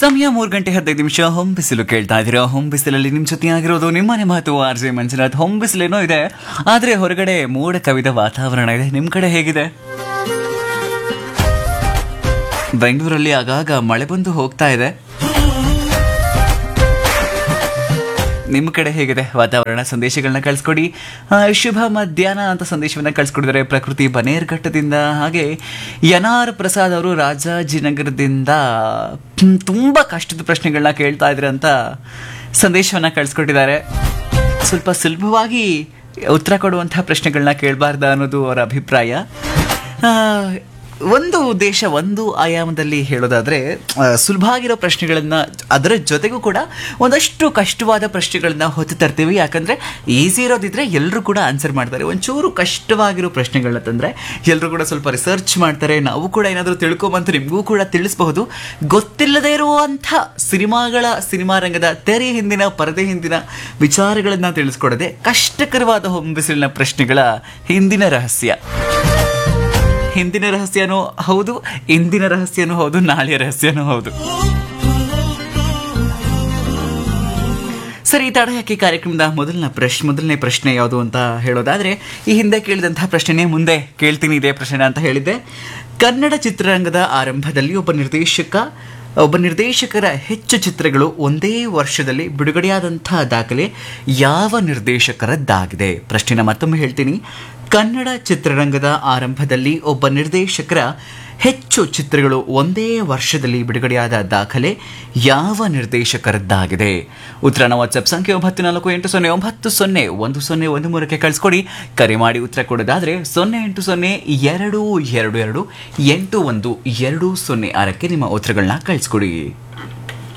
ಸಮಯ ಮೂರು ಗಂಟೆ ಹದಿನೈದು ನಿಮಿಷ ಹೊಂ ಬಿಸಿಲು ಕೇಳ್ತಾ ಇದ್ದೀರಾ ಹೊಂ ಬಿಸಿಲಲ್ಲಿ ನಿಮ್ಮ ಜೊತೆ ಆಗಿರೋದು ನಿಮ್ಮನೆ ಮಾತು ಆರ್ ಜೆ ಮಂಜುನಾಥ್ ಹೊಂ ಬಿಸಿಲೇನೋ ಇದೆ ಆದರೆ ಹೊರಗಡೆ ಮೋಡ ಕವಿದ ವಾತಾವರಣ ಇದೆ ನಿಮ್ಮ ಕಡೆ ಹೇಗಿದೆ ಬೆಂಗಳೂರಲ್ಲಿ ಆಗಾಗ ಮಳೆ ಬಂದು ಹೋಗ್ತಾ ಇದೆ ನಿಮ್ಮ ಕಡೆ ಹೇಗಿದೆ ವಾತಾವರಣ ಸಂದೇಶಗಳನ್ನ ಕಳಿಸ್ಕೊಡಿ ಆ, ಶುಭ ಮಧ್ಯಾಹ್ನ ಅಂತ ಸಂದೇಶವನ್ನ ಕಳಿಸ್ಕೊಡಿದ್ದಾರೆ ಪ್ರಕೃತಿ ಬನೇರ್ಘಟ್ಟದಿಂದ ಹಾಗೆ ಯನಾರ್ ಪ್ರಸಾದ್ ಅವರು ರಾಜಾಜಿನಗರದಿಂದ ಹ್ಮ್, ತುಂಬಾ ಕಷ್ಟದ ಪ್ರಶ್ನೆಗಳನ್ನ ಕೇಳ್ತಾ ಇದ್ರೆ ಅಂತ ಸಂದೇಶವನ್ನ ಕಳಿಸ್ಕೊಟ್ಟಿದ್ದಾರೆ ಸ್ವಲ್ಪ ಸುಲಭವಾಗಿ ಉತ್ತರ ಕೊಡುವಂತಹ ಪ್ರಶ್ನೆಗಳನ್ನ ಕೇಳಬಾರ್ದ ಅನ್ನೋದು ಅವರ ಅಭಿಪ್ರಾಯ ಆ, ಒಂದು ದೇಶ ಒಂದು ಆಯಾಮದಲ್ಲಿ ಹೇಳೋದಾದ್ರೆ ಆ, ಸುಲಭ ಆಗಿರೋ ಪ್ರಶ್ನೆಗಳನ್ನ ಅದರ ಜೊತೆಗೂ ಕೂಡ ಒಂದಷ್ಟು ಕಷ್ಟವಾದ ಪ್ರಶ್ನೆಗಳನ್ನ ಹೊತ್ತು ತರ್ತೀವಿ ಯಾಕಂದ್ರೆ ಈಸಿ ಇರೋದಿದ್ರೆ ಎಲ್ಲರೂ ಕೂಡ ಆನ್ಸರ್ ಮಾಡ್ತಾರೆ ಒಂಚೂರು ಕಷ್ಟವಾಗಿರೋ ಪ್ರಶ್ನೆಗಳನ್ನ ತಂದ್ರೆ ಎಲ್ಲರೂ ಕೂಡ ಸ್ವಲ್ಪ ರಿಸರ್ಚ್ ಮಾಡ್ತಾರೆ ನಾವು ಕೂಡ ಏನಾದರೂ ತಿಳ್ಕೊಂಬಂತು ನಿಮಗೂ ಕೂಡ ತಿಳಿಸಬಹುದು ಗೊತ್ತಿಲ್ಲದೆ ಇರುವಂಥ ಸಿನಿಮಾಗಳ ಸಿನಿಮಾ ರಂಗದ ತೆರೆ ಹಿಂದಿನ ಪರದೆ ಹಿಂದಿನ ವಿಚಾರಗಳನ್ನ ತಿಳಿಸ್ಕೊಡದೆ ಕಷ್ಟಕರವಾದ ಹೊಂಬಿಸಿಲಿನ ಪ್ರಶ್ನೆಗಳ ಹಿಂದಿನ ರಹಸ್ಯ ಹಿಂದಿನ ರಹಸ್ಯನೂ ಹೌದು ಇಂದಿನ ರಹಸ್ಯನೂ ಹೌದು ನಾಳೆಯ ರಹಸ್ಯನೂ ಹೌದು ಸರಿ ತಡ ಯಾಕೆ ಕಾರ್ಯಕ್ರಮದ ಮೊದಲನ ಪ್ರಶ್ ಮೊದಲನೇ ಪ್ರಶ್ನೆ ಯಾವುದು ಅಂತ ಹೇಳೋದಾದ್ರೆ ಈ ಹಿಂದೆ ಕೇಳಿದಂತಹ ಪ್ರಶ್ನೆನೇ ಮುಂದೆ ಕೇಳ್ತೀನಿ ಇದೇ ಪ್ರಶ್ನೆ ಅಂತ ಹೇಳಿದ್ದೆ ಕನ್ನಡ ಚಿತ್ರರಂಗದ ಆರಂಭದಲ್ಲಿ ಒಬ್ಬ ನಿರ್ದೇಶಕ ಒಬ್ಬ ನಿರ್ದೇಶಕರ ಹೆಚ್ಚು ಚಿತ್ರಗಳು ಒಂದೇ ವರ್ಷದಲ್ಲಿ ಬಿಡುಗಡೆಯಾದಂತಹ ದಾಖಲೆ ಯಾವ ನಿರ್ದೇಶಕರದ್ದಾಗಿದೆ ಪ್ರಶ್ನೆನ ಮತ್ತೊಮ್ಮೆ ಹೇಳ್ತೀನಿ ಕನ್ನಡ ಚಿತ್ರರಂಗದ ಆರಂಭದಲ್ಲಿ ಒಬ್ಬ ನಿರ್ದೇಶಕರ ಹೆಚ್ಚು ಚಿತ್ರಗಳು ಒಂದೇ ವರ್ಷದಲ್ಲಿ ಬಿಡುಗಡೆಯಾದ ದಾಖಲೆ ಯಾವ ನಿರ್ದೇಶಕರದ್ದಾಗಿದೆ ಉತ್ತರನ ವಾಟ್ಸ್ಆಪ್ ಸಂಖ್ಯೆ ಒಂಬತ್ತು ನಾಲ್ಕು ಎಂಟು ಸೊನ್ನೆ ಒಂಬತ್ತು ಸೊನ್ನೆ ಒಂದು ಸೊನ್ನೆ ಒಂದು ಮೂರಕ್ಕೆ ಕಳಿಸ್ಕೊಡಿ ಕರೆ ಮಾಡಿ ಉತ್ತರ ಕೊಡೋದಾದ್ರೆ ಸೊನ್ನೆ ಎಂಟು ಸೊನ್ನೆ ಎರಡು ಎರಡು ಎರಡು ಎಂಟು ಒಂದು ಎರಡು ಸೊನ್ನೆ ಆರಕ್ಕೆ ನಿಮ್ಮ ಉತ್ತರಗಳನ್ನ ಕಳಿಸ್ಕೊಡಿ